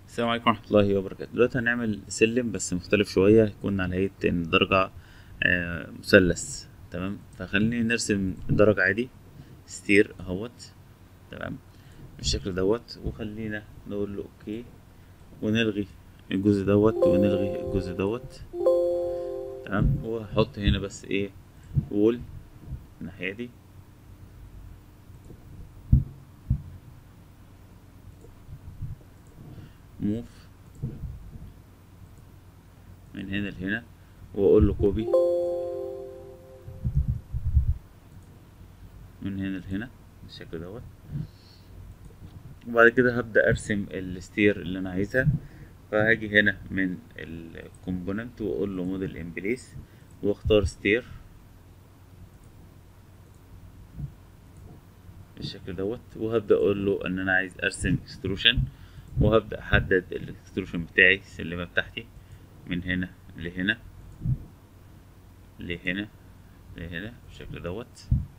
السلام عليكم ورحمة الله وبركاته دلوقتي هنعمل سلم بس مختلف شوية هيكون على هيئة إن درجة آه، مثلث تمام فخليني نرسم درجة عادي ستير اهوت تمام بالشكل دوت وخلينا نقول له اوكي ونلغي الجزء دوت ونلغي الجزء دوت تمام وهحط هنا بس ايه وول الناحية دي موف من هنا لهنا واقول له كوبي من هنا لهنا بالشكل دوت وبعد كده هبدأ ارسم الستير اللي انا عايزها فهاجي هنا من الكومبوننت واقول له موديل امبليس واختار ستير بالشكل دوت وهبدأ اقول له ان انا عايز ارسم اكستروشن وهبدأ احدد الاكستروشن بتاعي السلمة بتاعتي من هنا لهنا لهنا لهنا بالشكل دوت